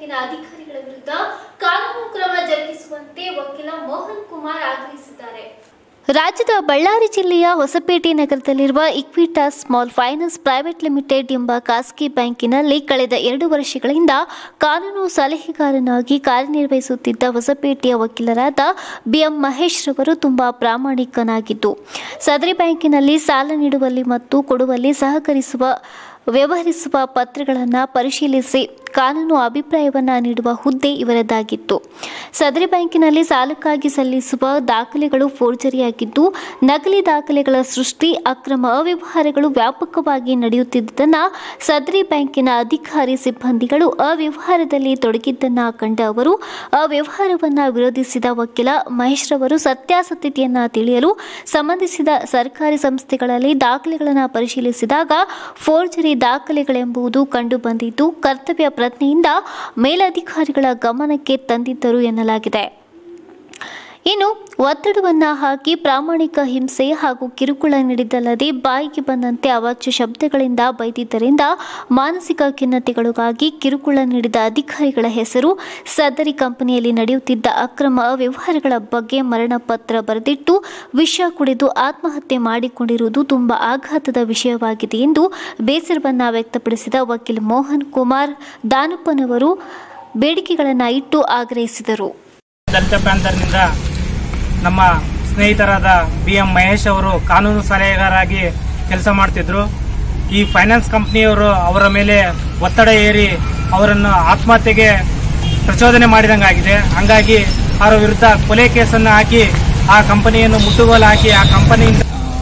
ಬ್ಯಾಂಕಿನ ಅಧಿಕಾರಿಗಳ ವಿರುದ್ಧ ಕಾನೂನು ಕ್ರಮ ಜರುಗಿಸುವಂತೆ ವಕೀಲ ಮೋಹನ್ ಕುಮಾರ್ ಆಗ್ರಹಿಸಿದ್ದಾರೆ ರಾಜ್ಯದ ಬಳ್ಳಾರಿ ಜಿಲ್ಲೆಯ ಹೊಸಪೇಟೆ ನಗರದಲ್ಲಿರುವ Equitas small finance private limited ಎಂಬ ಖಾಸಗಿ ಬ್ಯಾಂಕಿನಲ್ಲಿ ಕಳೆದ ಎರಡು ವರ್ಷಗಳಿಂದ ಕಾನೂನು ಸಲಹೆಗಾರನಾಗಿ ಕಾರ್ಯನಿರ್ವಹಿಸುತ್ತಿದ್ದ ಹೊಸಪೇಟೆಯ ವಕೀಲರಾದ ಬಿಎಂ ಮಹೇಶ್ ರವರು ತುಂಬಾ ಪ್ರಾಮಾಣಿಕನಾಗಿದ್ದು ಸದರಿ ಬ್ಯಾಂಕಿನಲ್ಲಿ ಸಾಲ ನೀಡುವಲ್ಲಿ ಮತ್ತು ಕೊಡುವಲ್ಲಿ ಸಹಕರಿಸುವ ವ್ಯವಹರಿಸುವ ಪತ್ರಗಳನ್ನು ಪರಿಶೀಲಿಸಿ ಕಾನೂನು ಅಭಿಪ್ರಾಯವನ್ನು ನೀಡುವ ಹುದ್ದೆ ಇವರದಾಗಿತ್ತು ಸದರಿ ಬ್ಯಾಂಕಿನಲ್ಲಿ ಸಾಲಕ್ಕಾಗಿ ಸಲ್ಲಿಸುವ ದಾಖಲೆಗಳು ಫೋರ್ಜರಿಯಾಗಿದ್ದು ನಕಲಿ ದಾಖಲೆಗಳ ಸೃಷ್ಟಿ ಅಕ್ರಮ ಅವ್ಯವಹಾರಗಳು ವ್ಯಾಪಕವಾಗಿ ನಡೆಯುತ್ತಿದ್ದುದನ್ನು ಸದರಿ ಬ್ಯಾಂಕಿನ ಅಧಿಕಾರಿ ಸಿಬ್ಬಂದಿಗಳು ಅವ್ಯವಹಾರದಲ್ಲಿ ತೊಡಗಿದ್ದನ್ನು ಕಂಡ ಅವರು ಅವ್ಯವಹಾರವನ್ನು ವಿರೋಧಿಸಿದ ವಕೀಲ ಮಹೇಶ್ ರವರು ಸತ್ಯಾಸತ್ಯತೆಯನ್ನು ತಿಳಿಯಲು ಸಂಬಂಧಿಸಿದ ಸರ್ಕಾರಿ ಸಂಸ್ಥೆಗಳಲ್ಲಿ ದಾಖಲೆಗಳನ್ನು ಪರಿಶೀಲಿಸಿದಾಗ ಫೋರ್ಜರಿ ದಾಖಲೆಗಳೆಂಬುದು ಕಂಡುಬಂದಿದ್ದು ಕರ್ತವ್ಯ ಪ್ರಜ್ಞೆಯಿಂದ ಮೇಲಧಿಕಾರಿಗಳ ಗಮನಕ್ಕೆ ತಂದಿದ್ದರು ಎನ್ನಲಾಗಿದೆ ಇನ್ನು ಒತ್ತಡವನ್ನ ಹಾಕಿ ಪ್ರಾಮಾಣಿಕ ಹಿಂಸೆ ಹಾಗೂ ಕಿರುಕುಳ ನೀಡಿದ್ದಲ್ಲದೆ ಬಾಯಿಗೆ ಬಂದಂತೆ ಅವಾಚ್ಯ ಶಬ್ದಗಳಿಂದ ಬೈದಿದ್ದರಿಂದ ಮಾನಸಿಕ ಖಿನ್ನತೆಗಳಿಗಾಗಿ ಕಿರುಕುಳ ನೀಡಿದ ಅಧಿಕಾರಿಗಳ ಹೆಸರು ಸದರಿ ಕಂಪನಿಯಲ್ಲಿ ನಡೆಯುತ್ತಿದ್ದ ಅಕ್ರಮ ವ್ಯವಹಾರಗಳ ಬಗ್ಗೆ ಮರಣ ಪತ್ರ ಬರೆದಿಟ್ಟು ವಿಷ ಕುಡಿದು ಆತ್ಮಹತ್ಯೆ ಮಾಡಿಕೊಂಡಿರುವುದು ತುಂಬಾ ಆಘಾತದ ವಿಷಯವಾಗಿದೆ ಎಂದು ಬೇಸರವನ್ನ ವ್ಯಕ್ತಪಡಿಸಿದ ವಕೀಲ್ ಮೋಹನ್ ಕುಮಾರ್ ದಾನಪ್ಪನವರು ಬೇಡಿಕೆಗಳನ್ನು ಇಟ್ಟು ಆಗ್ರಹಿಸಿದರು ದಲಿತ ಪ್ಯಾಂಥರ್ನಿಂದ ನಮ್ಮ ಸ್ನೇಹಿತರಾದ ಬಿ ಎಂ ಮಹೇಶ್ ಅವರು ಕಾನೂನು ಸಲಹೆಗಾರಾಗಿ ಕೆಲಸ ಮಾಡ್ತಿದ್ರು ಈ ಫೈನಾನ್ಸ್ ಕಂಪ್ನಿಯವರು ಅವರ ಮೇಲೆ ಒತ್ತಡ ಏರಿ ಅವರನ್ನು ಆತ್ಮಹತ್ಯೆಗೆ ಪ್ರಚೋದನೆ ಮಾಡಿದಂಗಾಗಿದೆ ಹಂಗಾಗಿ ಅವರ ವಿರುದ್ಧ ಕೊಲೆ ಕೇಸನ್ನು ಹಾಕಿ ಆ ಕಂಪನಿಯನ್ನು ಮುಟ್ಟುಗೋಲು ಹಾಕಿ ಆ ಕಂಪನಿಯಿಂದ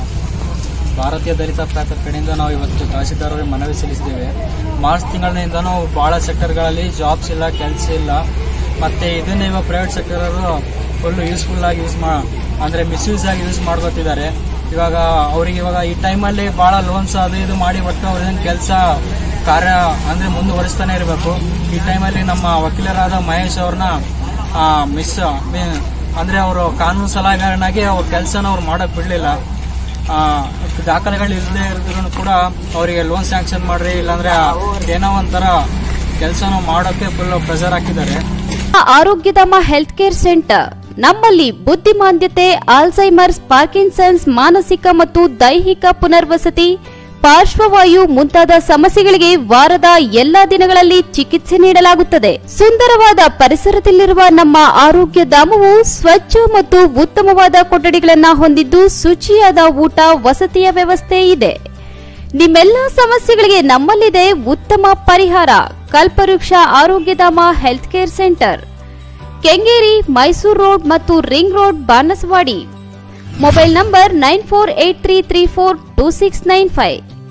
ಭಾರತೀಯ ದಲಿತ ಪ್ರಾಂತ ಕಡೆಯಿಂದ ನಾವು ಇವತ್ತು ತಹಸೀಲ್ದಾರ್ ಅವರಿಗೆ ಮನವಿ ಸಲ್ಲಿಸಿದ್ದೇವೆ ಮಾರ್ಚ್ ತಿಂಗಳಿನಿಂದನೂ ಬಹಳ ಸೆಕ್ಟರ್ಗಳಲ್ಲಿ ಜಾಬ್ಸ್ ಇಲ್ಲ ಕೆಲಸ ಇಲ್ಲ ಮತ್ತೆ ಇದನ್ನ ಇವಾಗ ಪ್ರೈವೇಟ್ ಸೆಕ್ಟರ್ ಫುಲ್ ಯೂಸ್ಫುಲ್ ಆಗಿ ಯೂಸ್ ಮಾ ಅಂದ್ರೆ ಮಿಸ್ಯೂಸ್ ಆಗಿ ಯೂಸ್ ಮಾಡ್ಕೊತಿದ್ದಾರೆ ಇವಾಗ ಅವ್ರಿಗೆ ಇವಾಗ ಈ ಟೈಮಲ್ಲಿ ಬಹಳ ಲೋನ್ಸ್ ಅದು ಇದು ಮಾಡಿ ಒಟ್ಟು ಅವ್ರದ್ದೇನು ಕೆಲಸ ಕಾರ್ಯ ಅಂದ್ರೆ ಮುಂದುವರಿಸ್ತಾನೆ ಇರಬೇಕು ಈ ಟೈಮಲ್ಲಿ ನಮ್ಮ ವಕೀಲರಾದ ಮಹೇಶ್ ಅವ್ರನ್ನ ಮಿಸ್ ಅಂದ್ರೆ ಅವರು ಕಾನೂನು ಸಲಹೆಗಾರನಾಗಿ ಅವ್ರ ಕೆಲಸನ ಅವ್ರು ಮಾಡಕ್ ಬಿಡ್ಲಿಲ್ಲ ಆ, ದಾಖಲೆಗಳು ಇಲ್ಲದೆ ಇರಿದ್ರು ಕೂಡ ಅವರಿಗೆ ಲೋನ್ ಸ್ಯಾಂಕ್ಷನ್ ಮಾಡ್ರಿ ಇಲ್ಲಾಂದ್ರೆ ಏನೋ ಒಂಥರ ಕೆಲಸನ ಮಾಡೋಕೆ ಫುಲ್ ಪ್ರೆಷರ್ ಹಾಕಿದ್ದಾರೆ ಆರೋಗ್ಯಧಾಮ ಹೆಲ್ತ್ ಕೇರ್ ಸೆಂಟರ್ ನಮ್ಮಲ್ಲಿ ಬುದ್ಧಿಮಾಂದ್ಯತೆ ಆಲ್ಝೈಮರ್ಸ್ ಪಾರ್ಕಿನ್ಸನ್ಸ್ ಮಾನಸಿಕ ಮತ್ತು ದೈಹಿಕ ಪುನರ್ವಸತಿ ಪಾರ್ಶ್ವವಾಯು ಮುಂತಾದ ಸಮಸ್ಯೆಗಳಿಗೆ ವಾರದ ಎಲ್ಲಾ ದಿನಗಳಲ್ಲಿ ಚಿಕಿತ್ಸೆ ನೀಡಲಾಗುತ್ತದೆ ಸುಂದರವಾದ ಪರಿಸರದಲ್ಲಿರುವ ನಮ್ಮ ಆರೋಗ್ಯ ಧಾಮವು ಸ್ವಚ್ಛ ಮತ್ತು ಉತ್ತಮವಾದ ಕೊಠಡಿಗಳನ್ನ ಹೊಂದಿದ್ದು ಶುಚಿಯಾದ ಊಟ ವಸತಿಯ ವ್ಯವಸ್ಥೆ ಇದೆ ನಿಮ್ಮೆಲ್ಲ ಸಮಸ್ಯೆಗಳಿಗೆ ನಮ್ಮಲ್ಲಿದೆ ಉತ್ತಮ ಪರಿಹಾರ Kalpavriksha Arogyadhama health care centre Kengeri Mysuru road ಮತ್ತು ring road Banasavadi mobile number nine four eight three three four two six nine five